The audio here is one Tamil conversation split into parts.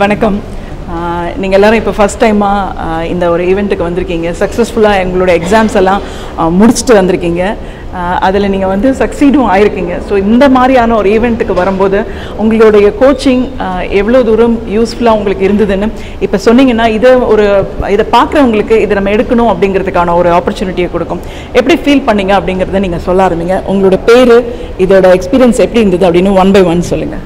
வணக்கம் நீங்கள் எல்லாரும் இப்போ ஃபஸ்ட் டைமாக இந்த ஒரு ஈவெண்ட்டுக்கு வந்திருக்கீங்க சக்ஸஸ்ஃபுல்லாக எங்களோட எக்ஸாம்ஸ் எல்லாம் ஆஹ், முடிச்சுட்டு வந்திருக்கீங்க அதில் நீங்கள் வந்து சக்சீடும் ஆயிருக்கீங்க ஸோ இந்த மாதிரியான ஒரு ஈவெண்ட்டுக்கு வரும்போது உங்களுடைய கோச்சிங் எவ்வளோ தூரம் யூஸ்ஃபுல்லாக உங்களுக்கு இருந்ததுன்னு இப்போ சொன்னீங்கன்னா இதை ஒரு இதை பார்க்குறவங்களுக்கு இதை நம்ம எடுக்கணும் அப்படிங்கிறதுக்கான ஒரு ஆப்பர்ச்சுனிட்டியை கொடுக்கும் எப்படி ஃபீல் பண்ணீங்க அப்படிங்கிறத நீங்கள் சொல்ல ஆரம்பிங்க உங்களோட பேர் இதோட எக்ஸ்பீரியன்ஸ் எப்படி இருந்தது அப்படின்னு ஒன் பை ஒன் சொல்லுங்கள்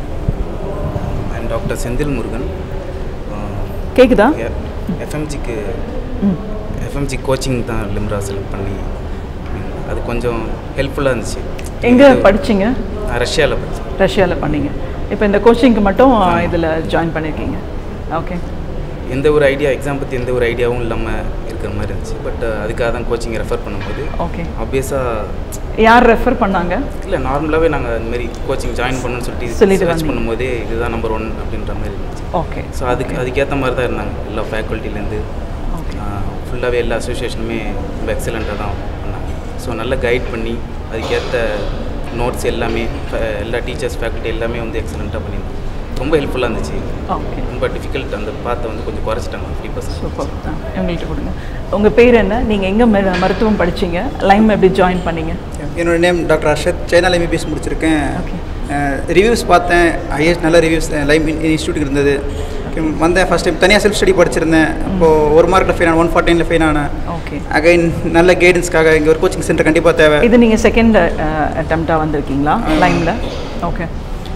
ஐம் டாக்டர் செந்தில் முருகன் கேக்குதா எஃப்எம்ஜிக்கு எஃப்எம்ஜி கோச்சிங் தான் லிம்ரா செலக்ட் பண்ணி ம், அது கொஞ்சம் ஹெல்ப்ஃபுல்லாக இருந்துச்சு எங்கே படிச்சீங்க நான் ரஷ்யாவில் படித்தேன் ரஷ்யாவில் பண்ணீங்க இப்போ இந்த கோச்சிங்க்கு மட்டும் இதில் ஜாயின் பண்ணியிருக்கீங்க ஓகே எந்த ஒரு ஐடியா எக்ஸாம் பற்றி எந்த ஒரு ஐடியாவும் இல்லாமல் இருக்கிற மாதிரி இருந்துச்சு பட் அதுக்காக தான் கோச்சிங் ரெஃபர் பண்ணும்போது ஓகே ஆப்வியஸாக யார் ரெஃபர் பண்ணாங்க இல்லை நார்மலாகவே நாங்கள் இந்த மாதிரி கோச்சிங் ஜாயின் பண்ணணும்னு சொல்லிட்டு சொல்லிட்டு சர்ச் வந்தீங்க. பண்ணும்போதே இதுதான் நம்பர் ஒன் அப்படின்ற மாதிரி இருந்துச்சு ஓகே ஸோ அதுக்கு அதுக்கேற்ற மாதிரி தான் இருந்தாங்க எல்லா ஃபேக்கல்ட்டிலேருந்து ஓகே ஃபுல்லாகவே எல்லா அசோசியேஷனுமே ரொம்ப எக்ஸலண்ட்டாக தான் பண்ணாங்க ஸோ நல்லா கைட் பண்ணி அதுக்கேற்ற நோட்ஸ் எல்லாமே ஃப- எல்லா டீச்சர்ஸ் ஃபேக்கல்ட்டி எல்லாமே வந்து எக்ஸலண்ட்டாக பண்ணியிருந்தாங்க ரொம்ப ஹெல்ப்ஃபுல்லாக இருந்துச்சு ஓகே ரொம்ப டிஃபிகல்ட் அந்த பார்த்தை வந்து கொஞ்சம் குறைச்சிட்டாங்க ஃபிஃப்டி பர்சன்ட் சூப்பர் இவங்கள்ட்ட கொடுங்க உங்கள் பேர் என்ன நீங்கள் எங்கே மருத்துவம் படிச்சீங்க லைம் எப்படி ஜாயின் பண்ணீங்க என்னோட நேம் டாக்டர் அர்ஷத் சைனால எம்பிபிஎஸ் முடிச்சிருக்கேன் Okay. ரிவ்யூஸ் பார்த்தேன் ஐஎஸ் நல்ல ரிவ்யூஸ் லைம் இன்ஸ்டியூட்டுக்கு இருந்தது Okay, வந்தேன் ஃபஸ்ட் டைம் தனியாக செல்ஃப் ஸ்டடி படிச்சிருந்தேன் இப்போது ஒரு மார்க்கில் ஃபெயின் ஆனேன் ஒன் ஃபார்ட்டினில் ஃபெயின் ஆனேன் ஓகே அகைன் நல்ல கைடன்ஸ்க்காக இங்கே ஒரு கோச்சிங் சென்டர் கண்டிப்பாக தேவை இது நீங்கள் செகண்ட் அட்டம்ப்டாக வந்திருக்கீங்களா லைமில் ஓகே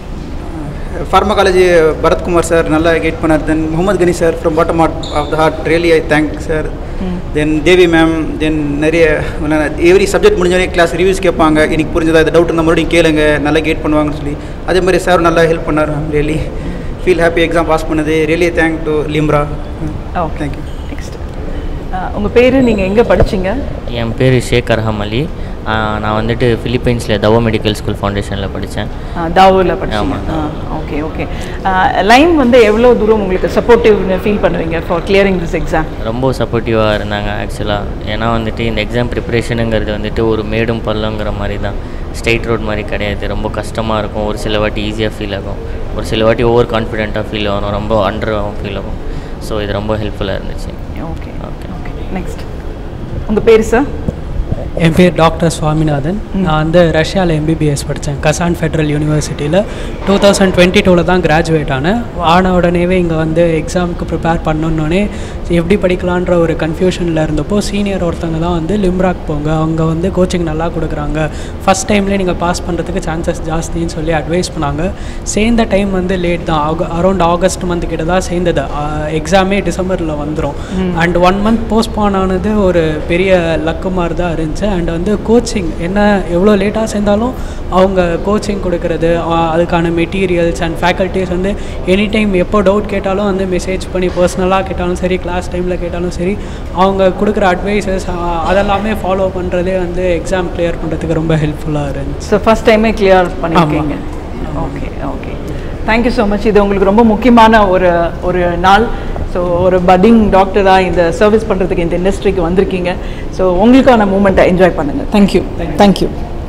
ஃபார்மகாலஜி பரத்குமார் சார் நல்லா கைட் பண்ணார் then Mohammed Gani sir from bottom art of the heart really I thank sir then Devi ma'am then நிறைய எவ்ரி சப்ஜெக்ட் முடிஞ்சோடனே கிளாஸ் ரிவ்யூஸ் கேட்பாங்க இன்னைக்கு புரிஞ்சதா இந்த டவுட் இருந்தால் மறுபடியும் கேளுங்க நல்லா கைட் பண்ணுவாங்கன்னு சொல்லி அதே மாதிரி சார் நல்லா ஹெல்ப் பண்ணார் ma'am really feel happy exam pass பண்ணது really thank to Limra okay thank you next உங்கள் பேர் நீங்கள் எங்கே படிச்சீங்க என் பேர் ஷேக் அர்ஹம் அலி ஆஹ் நான் வந்துட்டு ஃபிலிப்பைன்ஸில் தவோ மெடிக்கல் ஸ்கூல் ஃபவுண்டேஷனில் படித்தேன் தாவூரில் படிச்சீங்க ஆமாம். ஓகே ஓகே லைம் வந்து எவ்வளோ தூரம் உங்களுக்கு சப்போர்ட்டிவ்னு ஃபீல் பண்ணுவீங்க ஃபார் கிளியரிங் திஸ் எக்ஸாம் ரொம்ப சப்போர்ட்டிவாக இருந்தாங்க ஆக்சுவலாக ஏன்னா வந்துட்டு இந்த எக்ஸாம் ப்ரிப்பரேஷனுங்கிறது வந்துட்டு ஒரு மேடும் பள்ளங்கிற மாதிரி தான் ஸ்ட்ரெயிட் ரோட் மாதிரி கிடையாது ரொம்ப கஷ்டமாக இருக்கும் ஒரு சில வாட்டி ஈஸியாக ஃபீல் ஆகும் ஒரு சில வாட்டி ஓவர் கான்ஃபிடென்ட்டாக ஃபீல் ஆகும் ரொம்ப அண்டராகவும் ஃபீல் ஆகும் ஸோ இது ரொம்ப ஹெல்ப்ஃபுல்லாக இருந்துச்சு ஓகே ஓகே ஓகே நெக்ஸ்ட் உங்கள் பேர் சார் என் பேர் டாக்டர் சுவாமிநாதன் நான் வந்து ரஷ்யாவில் எம்பிபிஎஸ் படித்தேன் கசான் ஃபெட்ரல் யூனிவர்சிட்டியில் டூ தௌசண்ட் டுவெண்ட்டி டூவில் தான் கிராஜுவேட் ஆனேன் ஆன உடனேவே இங்கே வந்து எக்ஸாமுக்கு ப்ரிப்பேர் பண்ணணுன்னே எப்படி படிக்கலான்ற ஒரு கன்ஃபியூஷனில் இருந்தப்போ சீனியர் ஒருத்தவங்க தான் வந்து லிம்ராக் போங்க அவங்க வந்து கோச்சிங் நல்லா கொடுக்குறாங்க ஃபஸ்ட் டைம்லேயே நீங்கள் பாஸ் பண்ணுறதுக்கு சான்சஸ் ஜாஸ்தின்னு சொல்லி அட்வைஸ் பண்ணாங்க சேர்ந்த டைம் வந்து லேட் தான் ஆக அரௌண்ட் ஆகஸ்ட் மந்த் கிட்ட தான் சேர்ந்தது எக்ஸாமே டிசம்பரில் வந்துடும் அண்ட் ஒன் மந்த் போஸ்ட்பான் ஆனது ஒரு பெரிய லக்கு மாதிரி தான் இருந்துச்சு அண்ட் வந்து கோச்சிங் என்ன எவ்வளோ லேட்டாக சேர்ந்தாலும் அவங்க கோச்சிங் கொடுக்கறது ஆ, அதுக்கான மெட்டீரியல்ஸ் அண்ட் ஃபேக்கல்ட்டிஸ் வந்து எனி டைம் எப்போ டவுட் கேட்டாலும் வந்து மெசேஜ் பண்ணி பர்சனலாக கேட்டாலும் சரி கிளாஸ் டைமில் கேட்டாலும் சரி அவங்க கொடுக்குற அட்வைசஸ் அதெல்லாமே ஃபாலோ பண்ணுறதே வந்து எக்ஸாம் கிளியர் பண்ணுறதுக்கு ரொம்ப ஹெல்ப்ஃபுல்லாக இருந்துச்சு ஸோ ஃபஸ்ட் டைமே கிளியர் பண்ணியிருக்கீங்க okay okay thank you so much இது உங்களுக்கு ரொம்ப முக்கியமான ஒரு ஒரு நாள் ஸோ ஒரு பட்டிங் டாக்டராக இந்த சர்வீஸ் பண்ணுறதுக்கு இந்த இண்டஸ்ட்ரிக்கு வந்திருக்கீங்க ஸோ உங்களுக்கான மூமெண்ட்டை என்ஜாய் பண்ணுங்கள் தேங்க்யூ தேங்க்யூ